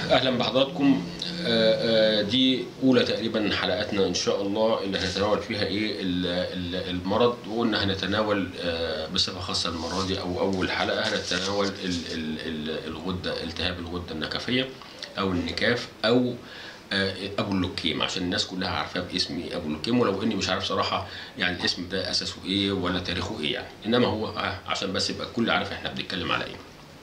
اهلا بحضراتكم آه، آه، دي اولى تقريبا حلقاتنا ان شاء الله اللي هنتناول فيها ايه ال- ال- المرض وقلنا هنتناول آه، بصفه خاصه المره دي او اول حلقه هنتناول ال- ال- ال- الغده التهاب الغده النكفيه او النكاف او آه، ابو اللوكيم عشان الناس كلها عارفاه باسم ابو اللوكيم ولو اني مش عارف صراحه يعني الاسم ده اساسه ايه ولا تاريخه ايه يعني انما هو آه، عشان بس يبقى الكل عارف احنا بنتكلم على ايه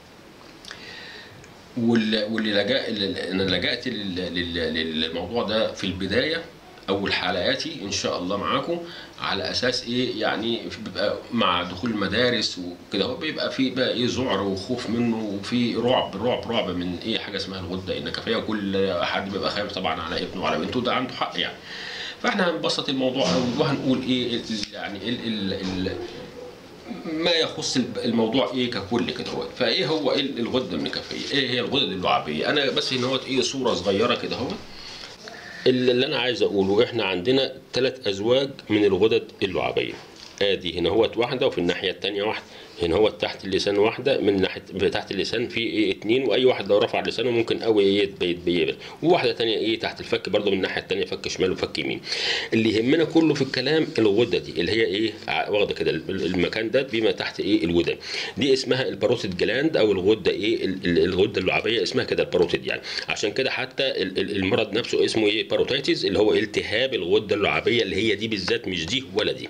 واللي واللي لجأ اللي انا لجأت لل- لل- للموضوع ده في البدايه اول حلقاتي ان شاء الله معاكم على اساس ايه يعني بيبقى مع دخول المدارس وكده هو بيبقى في بقى ايه ذعر وخوف منه وفي رعب رعب رعب من ايه حاجه اسمها الغده النكفيه وكل حد بيبقى خايف طبعا على ابنه وعلى بنته ده عنده حق يعني فاحنا هنبسط الموضوع قوي وهنقول ايه ال- يعني ال ال ال ما يخص الموضوع ايه ككل كده هو فايه هو ايه الغده النكفيه ايه هي الغدد اللعابيه انا بس هنا هو ايه صوره صغيره كده هو اللي اللي انا عايز اقوله احنا عندنا ثلاث ازواج من الغدد اللعابيه ادي هنا هو واحده وفي الناحيه الثانيه واحده هنا هو تحت اللسان واحده من ناحيه تحت اللسان في ايه اتنين واي واحد لو رفع لسانه ممكن قوي ايه يتبيض وواحده ثانيه ايه تحت الفك برضه من الناحيه الثانيه فك شمال وفك يمين اللي يهمنا كله في الكلام الغده دي اللي هي ايه ع- واخده كده ال- المكان ده بما تحت ايه الودان دي اسمها الباروتيد جلاند او الغده ايه ال- ال- الغده اللعابيه اسمها كده الباروتيد يعني عشان كده حتى ال- ال- المرض نفسه اسمه ايه باروتيتس اللي هو التهاب الغده اللعابيه اللي هي دي بالذات مش دي ولا دي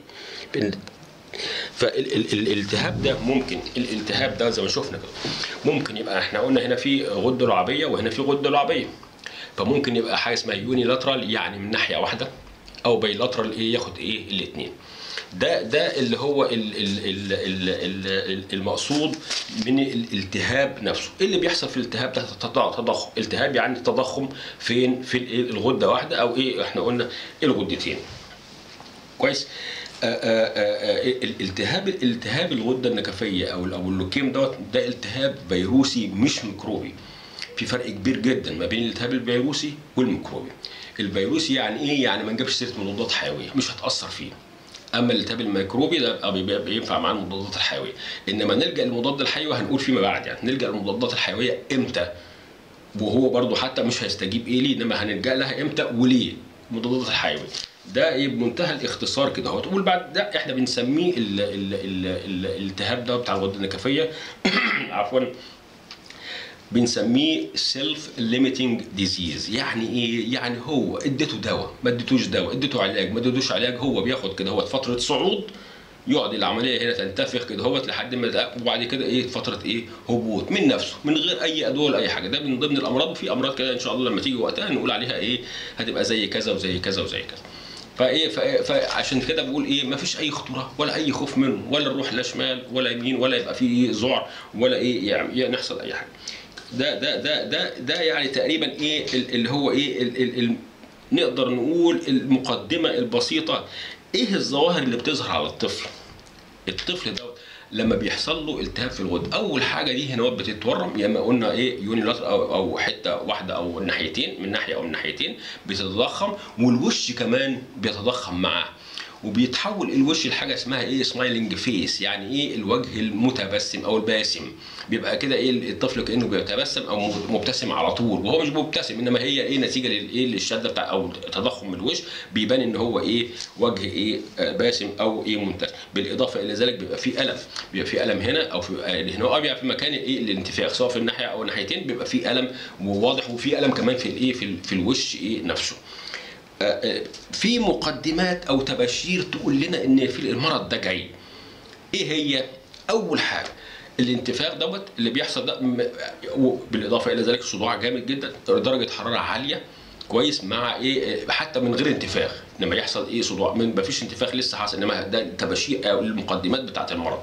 فالالتهاب ده ممكن الالتهاب ده زي ما شفنا كده ممكن يبقى احنا قلنا هنا في غده لعابيه وهنا في غده لعابيه فممكن يبقى حاجه اسمها يوني لاترال يعني من ناحيه واحده او باي لاترال ايه ياخد ايه الاثنين ده ده اللي هو ال ال ال ال ال المقصود من الالتهاب نفسه ايه اللي بيحصل في الالتهاب ده تض- تضخم التهاب يعني تضخم فين في الإيه؟ الغده واحده او ايه احنا قلنا الغدتين كويس آه، آه، آه، آه، الالتهاب الالتهاب الغده النكفيه او ال- او اللوكيم دوت ده التهاب فيروسي مش ميكروبي في فرق كبير جدا ما بين الالتهاب الفيروسي والميكروبي الفيروسي يعني ايه يعني ما نجيبش سيره مضادات حيويه مش هتاثر فيه اما الالتهاب الميكروبي ده بيبقى- بيبقى بينفع معاه المضادات الحيويه انما نلجا للمضاد الحيوي هنقول فيما بعد يعني نلجا للمضادات الحيويه امتى وهو برضو حتى مش هيستجيب ايه ليه انما هنلجا لها امتى وليه المضادات الحيويه ده ايه بمنتهى الاختصار كده هو تقول بعد ده احنا بنسميه ال- ال- ال- ال- الالتهاب ده بتاع الغده النكفيه عفوا بنسميه سيلف ليميتنج ديزيز يعني ايه يعني هو اديته دواء ما اديتوش دواء اديته علاج ما اديتوش علاج هو بياخد كده هو فتره صعود يقعد العمليه هنا تنتفخ كده هوت لحد ما يتق- وبعد كده ايه فتره ايه هبوط من نفسه من غير اي ادويه ولا اي حاجه ده من ضمن الامراض وفي امراض كده ان شاء الله لما تيجي وقتها نقول عليها ايه هتبقى زي كذا وزي كذا وزي كذا فايه فإيه- فعشان كده بقول ايه ما فيش اي خطوره ولا اي خوف منه ولا نروح لا شمال ولا يمين ولا يبقى فيه ذعر ولا ايه يعني يعني يحصل اي حاجه ده ده ده ده ده يعني تقريبا ايه ال- اللي هو ايه ال ال ال نقدر نقول المقدمه البسيطه ايه الظواهر اللي بتظهر على الطفل الطفل ده لما بيحصل له التهاب في الغده اول حاجه دي هنا بتتورم يا اما قلنا ايه يونيلاتر او او حته واحده او الناحيتين من ناحيه او من ناحيتين بتتضخم والوش كمان بيتضخم معاه وبيتحول الوش لحاجه اسمها ايه سمايلنج فيس يعني ايه الوجه المتبسم او الباسم بيبقى كده ايه الطفل كانه بيتبسم او مبتسم على طول وهو مش مبتسم انما هي ايه نتيجه للايه للشده بتاع او تضخم الوش بيبان ان هو ايه وجه ايه آه، باسم او ايه مبتسم بالاضافه الى ذلك بيبقى في الم بيبقى في الم هنا او في آه، هنا أو بيبقى في مكان ايه الانتفاخ سواء في الناحيه او الناحيتين بيبقى في الم وواضح وفي الم كمان في الايه في, ال- في الوش ايه نفسه آه، آه، في مقدمات او تباشير تقول لنا ان في المرض ده جاي ايه هي اول حاجه الانتفاخ دوت اللي بيحصل ده م- بالاضافه الى ذلك صداع جامد جدا درجه حراره عاليه كويس مع ايه حتى من غير انتفاخ لما يحصل ايه صداع من ما فيش انتفاخ لسه حاصل انما ده تباشير او المقدمات بتاعه المرض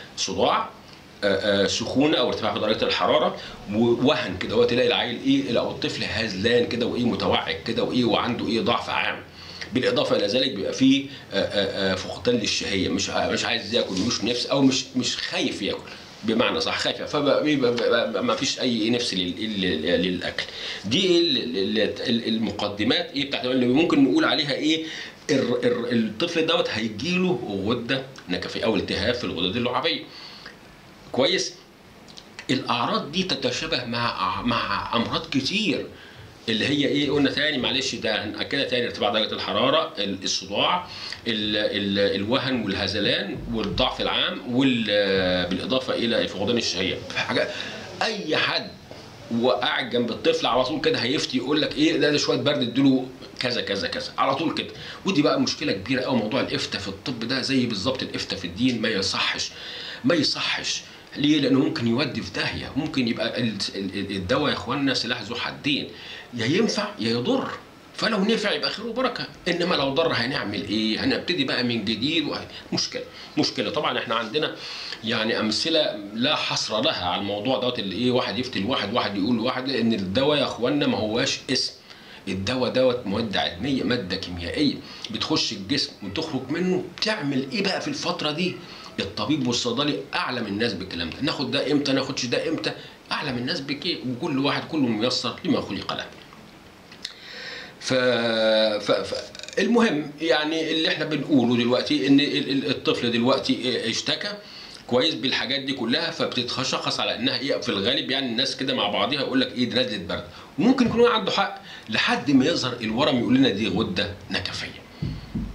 صداع آه، آه، سخونه او ارتفاع في درجه الحراره ووهن كده هو تلاقي العيل ايه او الطفل هزلان كده وايه متوعك كده وايه وعنده ايه ضعف عام بالاضافه الى ذلك بيبقى فيه آه، آه، آه، فقدان للشهيه مش ع- مش عايز ياكل مش نفس او مش مش خايف ياكل بمعنى صح خايف فبيبقى ما فيش اي نفس لل- لل- للاكل دي ال- ال- ال- المقدمات ايه بتاعت اللي ممكن نقول عليها ايه الر- الر- الطفل دوت هيجيله غده نكفيه او التهاب في الغدد اللعابيه كويس الاعراض دي تتشابه مع مع امراض كتير اللي هي ايه قلنا تاني معلش ده هنأكدها تاني ارتفاع درجه الحراره ال- الصداع ال ال الوهن والهذلان والضعف العام وال بالاضافه الى فقدان الشهيه حاجه اي حد وقاعد جنب الطفل على طول كده هيفتي يقول لك ايه ده ده شويه برد اديله كذا كذا كذا على طول كده ودي بقى مشكله كبيره قوي موضوع الافتاء في الطب ده زي بالظبط الافتاء في الدين ما يصحش ما يصحش ليه؟ لانه ممكن يودي في داهيه، ممكن يبقى ال- ال- الدواء يا اخوانا سلاح ذو حدين، يا ينفع يا يضر، فلو نفع يبقى خير وبركه، انما لو ضر هنعمل ايه؟ هنبتدي بقى من جديد وه... مشكله، مشكله، طبعا احنا عندنا يعني امثله لا حصر لها على الموضوع دوت اللي ايه واحد يفتي لواحد واحد يقول لواحد ان الدواء يا اخوانا ما هواش اسم الدواء دوت مواد علميه ماده كيميائيه بتخش الجسم وتخرج منه بتعمل ايه بقى في الفتره دي الطبيب والصيدلي اعلم الناس بالكلام ده ناخد ده امتى ناخدش ده امتى اعلم الناس بكيه وكل واحد كله ميسر لما خلق له ف... ف... ف... المهم يعني اللي احنا بنقوله دلوقتي ان ال- ال- الطفل دلوقتي اشتكى كويس بالحاجات دي كلها فبتتشخص على انها ايه في الغالب يعني الناس كده مع بعضها يقول لك ايه دي نزله برد وممكن يكون هو عنده حق لحد ما يظهر الورم يقول لنا دي غده نكفيه